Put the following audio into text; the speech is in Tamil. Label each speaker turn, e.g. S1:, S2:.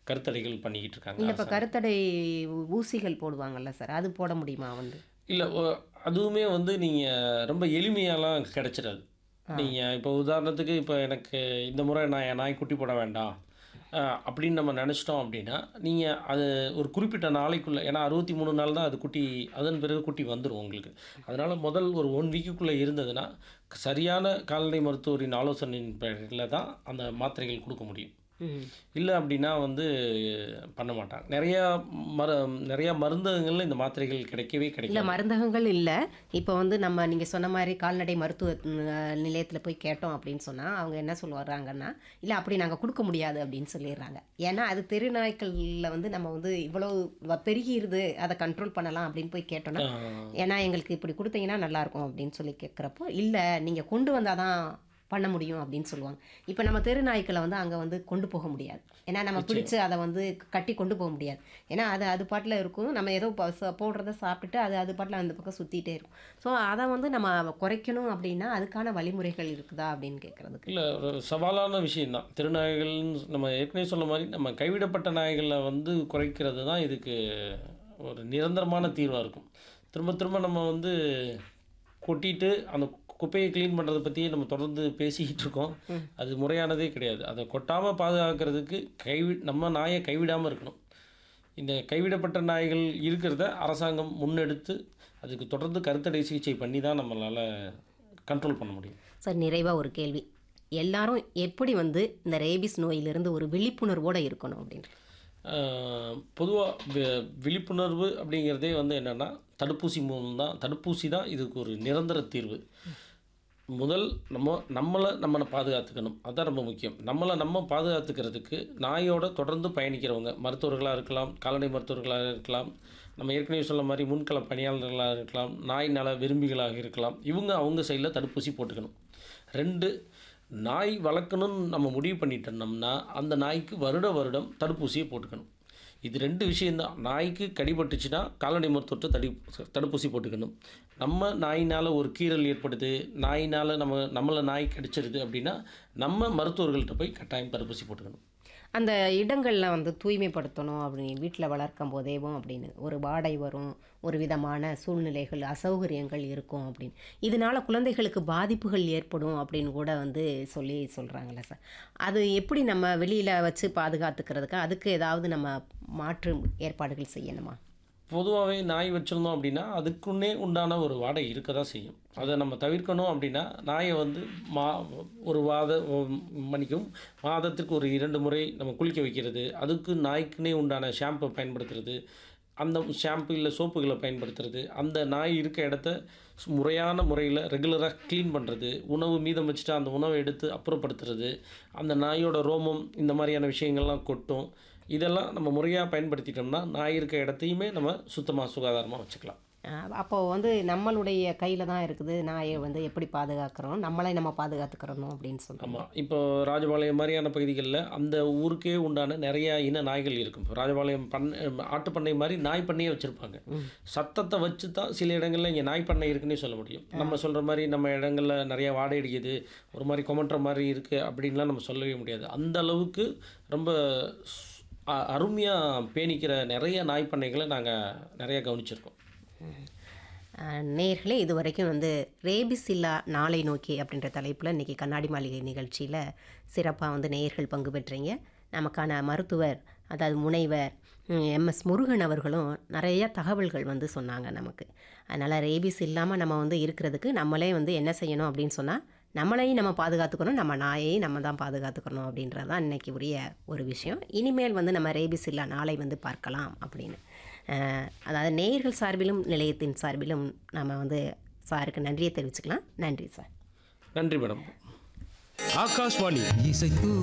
S1: கருத்தடைகள் பண்ணிக்கிட்டு இருக்காங்க
S2: இல்லை இப்போ
S1: அரசாங்கம்.
S2: கருத்தடை ஊ- ஊசிகள் போடுவாங்கல்ல சார் அது போட முடியுமா வந்து
S1: இல்லை அதுவுமே வந்து நீங்கள் ரொம்ப எளிமையாலாம் கிடைச்சிடாது நீங்கள் இப்போ உதாரணத்துக்கு இப்போ எனக்கு இந்த முறை நான் என் நாய் குட்டி போட வேண்டாம் அஹ், அப்படின்னு நம்ம நினச்சிட்டோம் அப்படின்னா நீங்கள் அது ஒரு குறிப்பிட்ட நாளைக்குள்ளே ஏன்னா அறுபத்தி மூணு நாள் தான் அது குட்டி அதன் பிறகு குட்டி வந்துடும் உங்களுக்கு அதனால் முதல் ஒரு ஒன் வீக்குக்குள்ளே இருந்ததுன்னா சரியான கால்நடை மருத்துவரின் ஆலோசனையின் பேரில் தான் அந்த மாத்திரைகள் கொடுக்க முடியும்
S2: ம்
S1: இல்லை அப்படின்னா வந்து பண்ண மாட்டாங்க நிறையா மரு நிறையா மருந்தகங்களில் இந்த மாத்திரைகள் கிடைக்கவே
S2: இல்லை
S1: கிடைக்கும்
S2: மருந்தகங்கள் இல்லை இப்போ வந்து நம்ம நீங்கள் சொன்ன மாதிரி கால்நடை மருத்துவ நிலையத்தில் போய் கேட்டோம் அப்படின்னு சொன்னால் அவங்க என்ன சொல்லுவாங்கன்னா இல்லை அப்படி நாங்கள் கொடுக்க முடியாது அப்படின்னு சொல்லிடுறாங்க ஏன்னா அது தெருநாய்க்களில் வந்து நம்ம வந்து இவ்வளோ வ- பெருகிருது அதை கண்ட்ரோல் பண்ணலாம் அப்படின்னு போய் கேட்டோம்னா ஏன்னா எங்களுக்கு இப்படி கொடுத்தீங்கன்னா நல்லாயிருக்கும் அப்படின்னு சொல்லி கேட்குறப்போ இல்லை நீங்கள் கொண்டு வந்தால் தான் பண்ண முடியும் அப்படின்னு சொல்லுவாங்க இப்போ நம்ம தெரு நாய்க்களை வந்து அங்கே வந்து கொண்டு போக முடியாது ஏன்னா நம்ம பிடிச்சு அதை வந்து கட்டி கொண்டு போக முடியாது ஏன்னா அது அது பாட்டில் இருக்கும் நம்ம ஏதோ ப- ச- போடுறத சாப்பிட்டுட்டு அது அது பாட்டில் அந்த பக்கம் சுற்றிட்டே இருக்கும் ஸோ அதை வந்து நம்ம குறைக்கணும் அப்படின்னா அதுக்கான வழிமுறைகள் இருக்குதா அப்படின்னு கேட்குறதுக்கு
S1: இல்லை ஒரு சவாலான விஷயம்தான் திருநாய்கள்னு நம்ம ஏற்கனவே சொன்ன மாதிரி நம்ம கைவிடப்பட்ட நாய்களை வந்து குறைக்கிறது தான் இதுக்கு ஒரு நிரந்தரமான தீர்வாக இருக்கும் திரும்ப திரும்ப நம்ம வந்து கொட்டிட்டு அந்த குப்பையை க்ளீன் பண்ணுறதை பற்றியே நம்ம தொடர்ந்து பேசிக்கிட்டு இருக்கோம் அது முறையானதே கிடையாது அதை கொட்டாமல் பாதுகாக்கிறதுக்கு கைவி நம்ம நாயை கைவிடாமல் இருக்கணும் இந்த கைவிடப்பட்ட நாய்கள் இருக்கிறத அரசாங்கம் முன்னெடுத்து அதுக்கு தொடர்ந்து கருத்தடை சிகிச்சை பண்ணி தான் நம்மளால் கண்ட்ரோல் பண்ண முடியும்
S2: சார் நிறைவாக ஒரு கேள்வி எல்லாரும் எப்படி வந்து இந்த ரேபிஸ் நோயிலிருந்து ஒரு விழிப்புணர்வோடு இருக்கணும் அப்படின்னு
S1: பொதுவாக விழிப்புணர்வு அப்படிங்கிறதே வந்து என்னென்னா தடுப்பூசி மூலம் தான் தடுப்பூசி தான் இதுக்கு ஒரு நிரந்தர தீர்வு முதல் நம்ம நம்மளை நம்மளை பாதுகாத்துக்கணும் அதுதான் ரொம்ப முக்கியம் நம்மளை நம்ம பாதுகாத்துக்கிறதுக்கு நாயோட தொடர்ந்து பயணிக்கிறவங்க மருத்துவர்களாக இருக்கலாம் கால்நடை மருத்துவர்களாக இருக்கலாம் நம்ம ஏற்கனவே சொன்ன மாதிரி முன்கள பணியாளர்களாக இருக்கலாம் நாய் நல விரும்பிகளாக இருக்கலாம் இவங்க அவங்க சைடில் தடுப்பூசி போட்டுக்கணும் ரெண்டு நாய் வளர்க்கணும்னு நம்ம முடிவு பண்ணிட்டோம்னா அந்த நாய்க்கு வருட வருடம் தடுப்பூசியை போட்டுக்கணும் இது ரெண்டு விஷயந்தான் நாய்க்கு கடிபட்டுச்சுன்னா கால்நடை மருத்துவத்தை தடி தடுப்பூசி போட்டுக்கணும் நம்ம நாயினால் ஒரு கீறல் ஏற்படுது நாயினால் நம்ம நம்மளை நாய் கடிச்சிருது அப்படின்னா நம்ம மருத்துவர்கள்ட்ட போய் கட்டாயம் தடுப்பூசி போட்டுக்கணும்
S2: அந்த இடங்களில் வந்து தூய்மைப்படுத்தணும் அப்படின்னு வீட்டில் வளர்க்கும் போதேவும் அப்படின்னு ஒரு வாடை வரும் ஒரு விதமான சூழ்நிலைகள் அசௌகரியங்கள் இருக்கும் அப்படின்னு இதனால குழந்தைகளுக்கு பாதிப்புகள் ஏற்படும் அப்படின்னு கூட வந்து சொல்லி சொல்கிறாங்கல்ல சார் அது எப்படி நம்ம வெளியில் வச்சு பாதுகாத்துக்கிறதுக்கு அதுக்கு ஏதாவது நம்ம மாற்று ஏற்பாடுகள் செய்யணுமா
S1: பொதுவாகவே நாய் வச்சுருந்தோம் அப்படின்னா அதுக்குன்னே உண்டான ஒரு வாடை இருக்க தான் செய்யும் அதை நம்ம தவிர்க்கணும் அப்படின்னா நாயை வந்து மா ஒரு வாத மணிக்கும் மாதத்துக்கு ஒரு இரண்டு முறை நம்ம குளிக்க வைக்கிறது அதுக்கு நாய்க்குன்னே உண்டான ஷாம்பை பயன்படுத்துறது அந்த ஷாம்பு இல்லை சோப்புகளை பயன்படுத்துறது அந்த நாய் இருக்க இடத்த சு- முறையான முறையில் ரெகுலராக க்ளீன் பண்ணுறது உணவு மீதம் வச்சுட்டு அந்த உணவை எடுத்து அப்புறப்படுத்துறது அந்த நாயோட ரோமம் இந்த மாதிரியான விஷயங்கள்லாம் கொட்டும் இதெல்லாம் நம்ம முறையாக பயன்படுத்திட்டோம்னா நாய் இருக்க இடத்தையுமே நம்ம சுத்தமாக சுகாதாரமாக வச்சுக்கலாம்
S2: அப்போது வந்து நம்மளுடைய கையில் தான் இருக்குது நாயை வந்து எப்படி பாதுகாக்கிறோம் நம்மளை நம்ம பாதுகாத்துக்கிறணும் அப்படின்னு சொல்கிறோம்
S1: ஆமாம் இப்போ ராஜபாளையம் மாதிரியான பகுதிகளில் அந்த ஊருக்கே உண்டான நிறைய இன நாய்கள் இருக்கும் இப்போ ராஜபாளையம் பண்ணை ஆட்டுப்பண்ணை மாதிரி நாய் பண்ணையே வச்சுருப்பாங்க சத்தத்தை வச்சு தான் சில இடங்களில் இங்கே நாய் பண்ணை இருக்குன்னே சொல்ல முடியும் நம்ம சொல்கிற மாதிரி நம்ம இடங்களில் நிறைய வாடை அடிக்குது ஒரு மாதிரி கொமட்டுற மாதிரி இருக்குது அப்படின்லாம் நம்ம சொல்லவே முடியாது அந்த அளவுக்கு ரொம்ப அருமையாக பேணிக்கிற நிறைய நாய் பண்ணைகளை நாங்கள் நிறைய கவனிச்சிருக்கோம்
S2: நேர்களே இது வரைக்கும் வந்து ரேபிஸ் இல்லா நாளை நோக்கி அப்படின்ற தலைப்பில் இன்றைக்கி கண்ணாடி மாளிகை நிகழ்ச்சியில் சிறப்பாக வந்து நேயர்கள் பங்கு பெற்றீங்க நமக்கான மருத்துவர் அதாவது முனைவர் எம்எஸ் முருகன் அவர்களும் நிறைய தகவல்கள் வந்து சொன்னாங்க நமக்கு அதனால் ரேபிஸ் இல்லாமல் நம்ம வந்து இருக்கிறதுக்கு நம்மளே வந்து என்ன செய்யணும் அப்படின்னு சொன்னால் நம்மளையும் நம்ம பாதுகாத்துக்கணும் நம்ம நாயையும் நம்ம தான் பாதுகாத்துக்கணும் அப்படின்றது தான் இன்றைக்கி உரிய ஒரு விஷயம் இனிமேல் வந்து நம்ம ரேபிஸ் இல்லா நாளை வந்து பார்க்கலாம் அப்படின்னு அஹ், அதாவது நேயர்கள் சார்பிலும் நிலையத்தின் சார்பிலும் நம்ம வந்து சாருக்கு நன்றியை தெரிவிச்சுக்கலாம் நன்றி சார்
S1: நன்றி மேடம்
S3: ஆகாஷ்வாணி
S4: இசைத்து